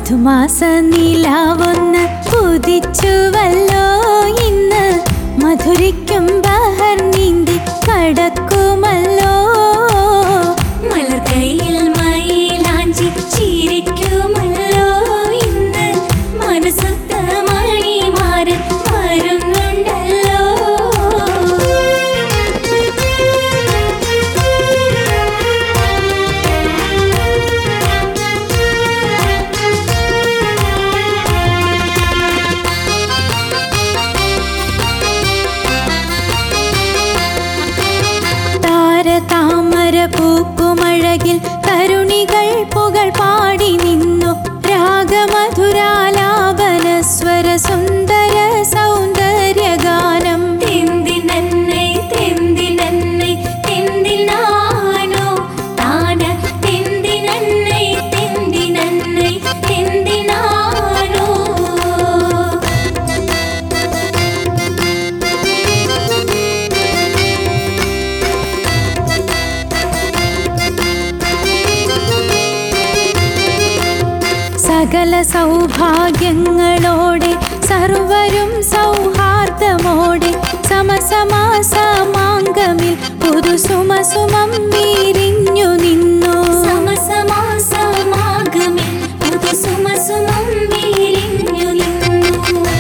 മധുമാസ നിലാവൊന്ന് പുതിച്ചുവല്ലോ ഇന്ന് മധുരിക്കും ബഹർ നീന്തി കടക്കുമല്ലോ മലർക്കൈയിൽ മയിലാഞ്ചി ചിരിക്കുമല്ലോ ഇന്ന് മനസ്സൊത്ത മണിമാരൻ വരുന്നുണ്ടല്ലോ താര താമര പൂക്കുമഴകിൽ തരുണികൾ പുകൾ പാടി നിന്നു രാഗമധുരാലാപന സ്വര സുന്ദര സൗന്ദര്യഗാനം തെന്തിനന്നൈ തെന്തിനന്നൈ തെന്തിനാനോ താന തെന്തിനന്നൈ തെന്തിനന്നൈ തെന്തിനാനോ സകല സൗഭാഗ്യങ്ങളോടെ സർവരും സൗഹാർദ്ദമോടെ സമസമാസമാങ്കമിൽ പുതു സുമസുമം വീരിഞ്ഞു നിന്നു സമസമാസമാഗമേ പുതു സുമസുമം വീരിഞ്ഞു നിന്നു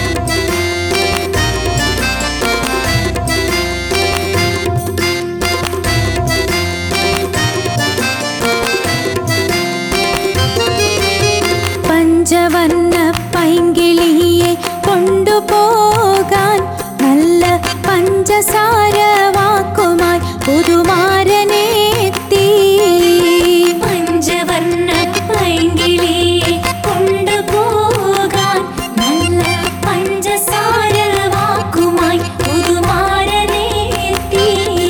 പഞ്ചവർണ്ണ പൈങ്കിളിയെ കൊണ്ടുപോകാൻ നല്ല പഞ്ചസാര വാക്കുമായി പുതുമാരനെത്തി പഞ്ചവർണ്ണ പൈങ്കിളിയെ കൊണ്ടുപോകാൻ നല്ല പഞ്ചസാര വാക്കുമായി പുതുമാരനെത്തി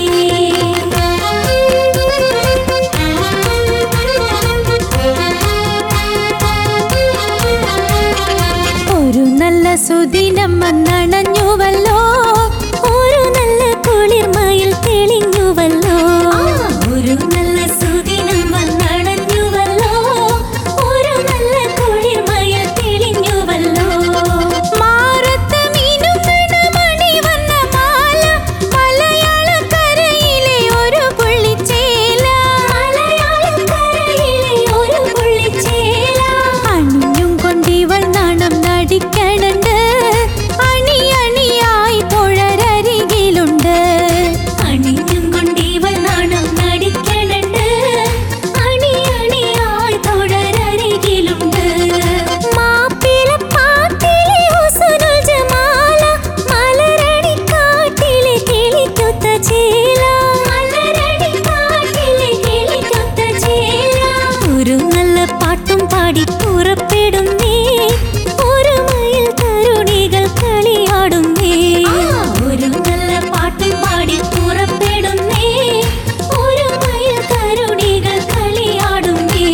ഒരു നല്ല സുദിനം വന്നണഞ്ഞുവല്ലോ ഒരു നല്ല കുളിർമയിൽ തെളിഞ്ഞുവല്ലോ ഒരു നല്ല സുദിനം വന്നണഞ്ഞുവല്ലോ ഒരു നല്ല കുളിർമയിൽ തെളിഞ്ഞുവല്ലോ മാറത്ത മീനുകണ മണി വന്ന മാല മലയാളക്കരയിലെ ഒരു പുള്ളിച്ചേല മലയാളക്കരയിലെ ഒരു പുള്ളിച്ചേല അണിഞ്ഞും കൊണ്ടിവൾ നാണം നടിക്കണണ്ട് അണി അണിയായി പുഴരരികിലുണ്ട് അണിഞ്ഞും കൊണ്ടിവൾ നാണം നടിക്കണണ്ട് അണി അണിയായി തൊഴരരികിലുണ്ട് മാപ്പിളപ്പാട്ടിലെ ഹുസ്നുൽ ജമാല മലരണിക്കാട്ടിലെ കിളിക്കൊത്ത ചേല മലരണിക്കാട്ടിലെ കിളിക്കൊത്ത ചേല ഒരു നല്ല പാട്ടും പാടി പുറപ്പെടുന്നേ ഒരു മയിൽ തരുണികൾ കളിയാടുന്നേ ഒരു നല്ല പാട്ടും പാടി പുറപ്പെടുന്നേ ഒരു മയിൽ തരുണികൾ കളിയാടുന്നേ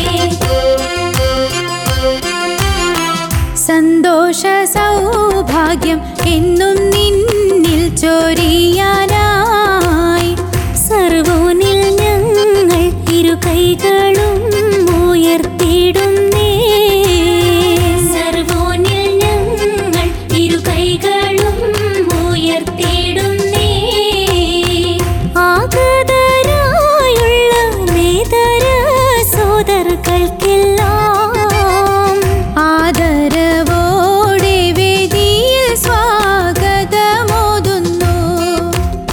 സന്തോഷ സൗഭാഗ്യം എന്നും നിന്നിൽ ചൊരിയാനായി സർവോനിൽ ഞങ്ങൾ ഇരു കൈകളും ഉയർത്തിയിടുന്നേ സർവോനിൽ ഞങ്ങൾ ഇരു കൈകളും ഉയർത്തിയിടുന്നേ ആഗതരായുള്ള മേതര സോദർക്കൾക്കെല്ലാം ആദരവോടെ വേദിയിൽ സ്വാഗതമോതുന്നു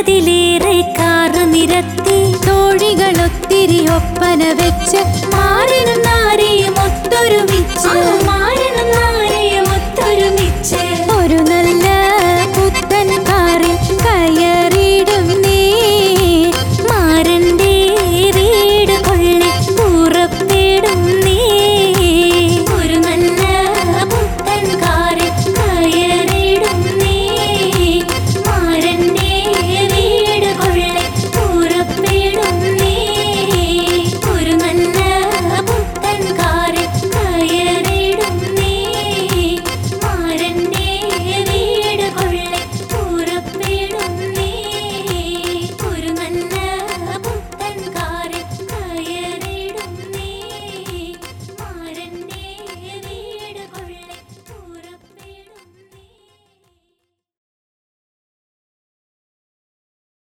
അതിലേറെ കാറ് നിരത്തി തോഴികളൊത്തിരി ഒപ്പന വെച്ച് മാറിനും നാരിയും ഒത്തൊരുമിച്ച്